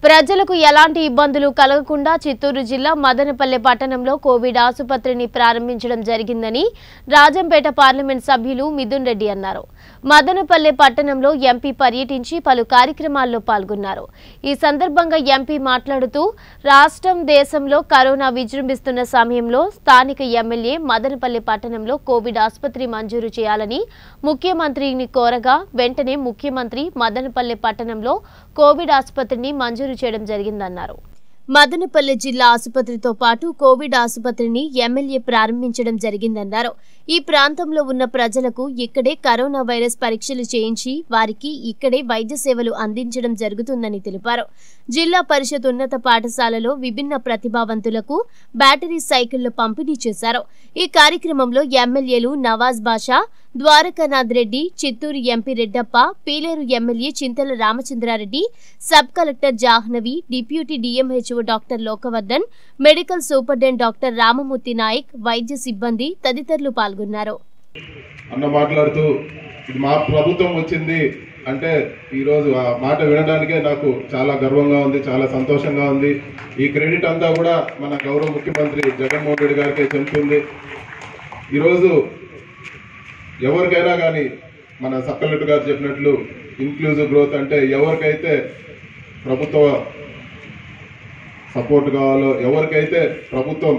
ప్రజలకు ఎలాంటి ఇబ్బందులు కలగకుండా చిత్తూరు జిల్లా మదనపల్లె పట్టణంలో కోవిడ్ ఆసుపత్రిని ప్రారంభించడం జరిగిందని రాజంపేట పార్లమెంట్ సభ్యులు మిథున్ రెడ్డి అన్నారు మదనపల్లె పట్టణంలో ఎంపీ పర్యటించి పలు కార్యక్రమాల్లో పాల్గొన్నారు ఈ సందర్భంగా ఎంపీ మాట్లాడుతూ రాష్ట్రం దేశంలో కరోనా విజృంభిస్తున్న సమయంలో స్థానిక ఎమ్మెల్యే మదనపల్లె పట్టణంలో కోవిడ్ ఆసుపత్రి మంజూరు చేయాలని ముఖ్యమంత్రిని కోరగా వెంటనే ముఖ్యమంత్రి మదనపల్లె పట్టణంలో కోవిడ్ ఆసుపత్రిని మంజూరు చేయడం జరిగిందన్నారు మదనపల్లె జిల్లా ఆసుపత్రితో పాటు కోవిడ్ ఆసుపత్రిని ఎమ్మెల్యే ప్రారంభించడం జరిగిందన్నారు ఈ ప్రాంతంలో ఉన్న ప్రజలకు ఇక్కడే కరోనా వైరస్ పరీక్షలు చేయించి వారికి ఇక్కడే వైద్య సేవలు అందించడం జరుగుతుందని తెలిపారు జిల్లా పరిషత్ ఉన్నత పాఠశాలలో విభిన్న ప్రతిభావంతులకు బ్యాటరీ సైకిళ్లు పంపిణీ చేశారు ఈ కార్యక్రమంలో ఎమ్మెల్యేలు Nawaz Basha Dwarakanath Reddy Chittoor MP Reddappa Pileru MLA Chintala Ramachandra Reddy sub collector Jahnavi deputy DMHO doctor Lokavardhan medical superintendent doctor Ramamurthy Nayak వైద్య సిబ్బంది తదితరులు పాల్గొన్నారు అన్న మాట్లాడుతూ ఇది మా ప్రభుత్వం వచ్చింది అంటే ఈరోజు ఆ మాట వినడానికే నాకు చాలా గర్వంగా ఉంది చాలా సంతోషంగా ఉంది ఈ క్రెడిట్ అంతా కూడా మన గౌరవ ముఖ్యమంత్రి జగన్మోహన్ రెడ్డి గారికే చెందుతుంది ఈరోజు ఎవరికైనా కానీ మన సబ్ కలెక్టర్ గారు చెప్పినట్లు ఇన్క్లూజివ్ గ్రోత్ అంటే ఎవరికైతే ప్రభుత్వ సపోర్ట్ కావాలో ఎవరికైతే ప్రభుత్వం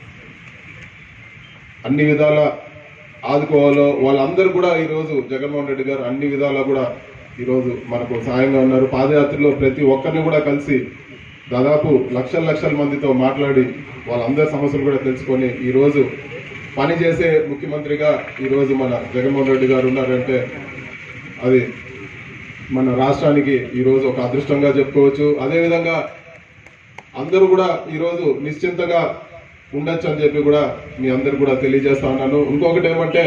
అన్ని విధాల ఆదుకోవాలో వాళ్ళందరూ కూడా ఈరోజు జగన్మోహన్ రెడ్డి గారు అన్ని విధాలా కూడా ఈరోజు మనకు సాయంగా ఉన్నారు పాదయాత్రలో ప్రతి ఒక్కరిని కూడా కలిసి దాదాపు లక్షల లక్షల మందితో మాట్లాడి వాళ్ళందరి సమస్యలు కూడా తెలుసుకొని ఈరోజు పని చేసే ముఖ్యమంత్రిగా ఈరోజు మన జగన్మోహన్ రెడ్డి గారు ఉన్నారంటే అది మన రాష్ట్రానికి ఈరోజు ఒక అదృష్టంగా చెప్పుకోవచ్చు అదేవిధంగా అందరూ కూడా ఈరోజు నిశ్చింతగా ఉండొచ్చు అని చెప్పి కూడా మీ అందరు కూడా తెలియజేస్తా ఉన్నాను ఇంకొకటి ఏమంటే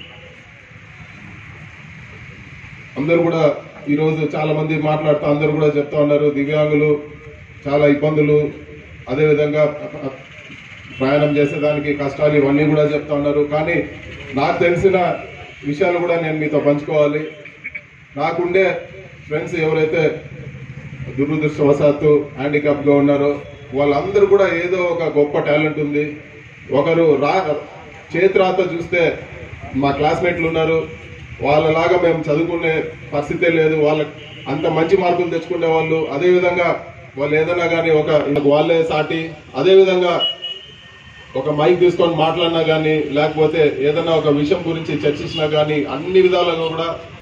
అందరూ కూడా ఈరోజు చాలా మంది మాట్లాడుతూ అందరూ కూడా చెప్తా ఉన్నారు దివ్యాంగులు చాలా ఇబ్బందులు అదేవిధంగా ప్రయాణం చేసేదానికి కష్టాలు ఇవన్నీ కూడా చెప్తా ఉన్నారు కానీ నాకు తెలిసిన విషయాలు కూడా నేను మీతో పంచుకోవాలి నాకుండే ఫ్రెండ్స్ ఎవరైతే దురదృష్టవశాత్తు హ్యాండిక్యాప్ గా ఉన్నారో వాళ్ళందరూ కూడా ఏదో ఒక గొప్ప టాలెంట్ ఉంది ఒకరు రా చేతిరాత చూస్తే మా క్లాస్మేట్లు ఉన్నారు వాళ్ళలాగా మేము చదువుకునే పరిస్థితే లేదు వాళ్ళ అంత మంచి మార్కులు తెచ్చుకునే వాళ్ళు అదే విధంగా వాళ్ళు ఏదైనా కానీ ఒక వాళ్ళే సాటి అదే విధంగా ఒక మైక్ తీసుకొని మాట్లాడినా కానీ లేకపోతే ఏదైనా ఒక విషయం గురించి చర్చించినా కానీ అన్ని విధాలుగా కూడా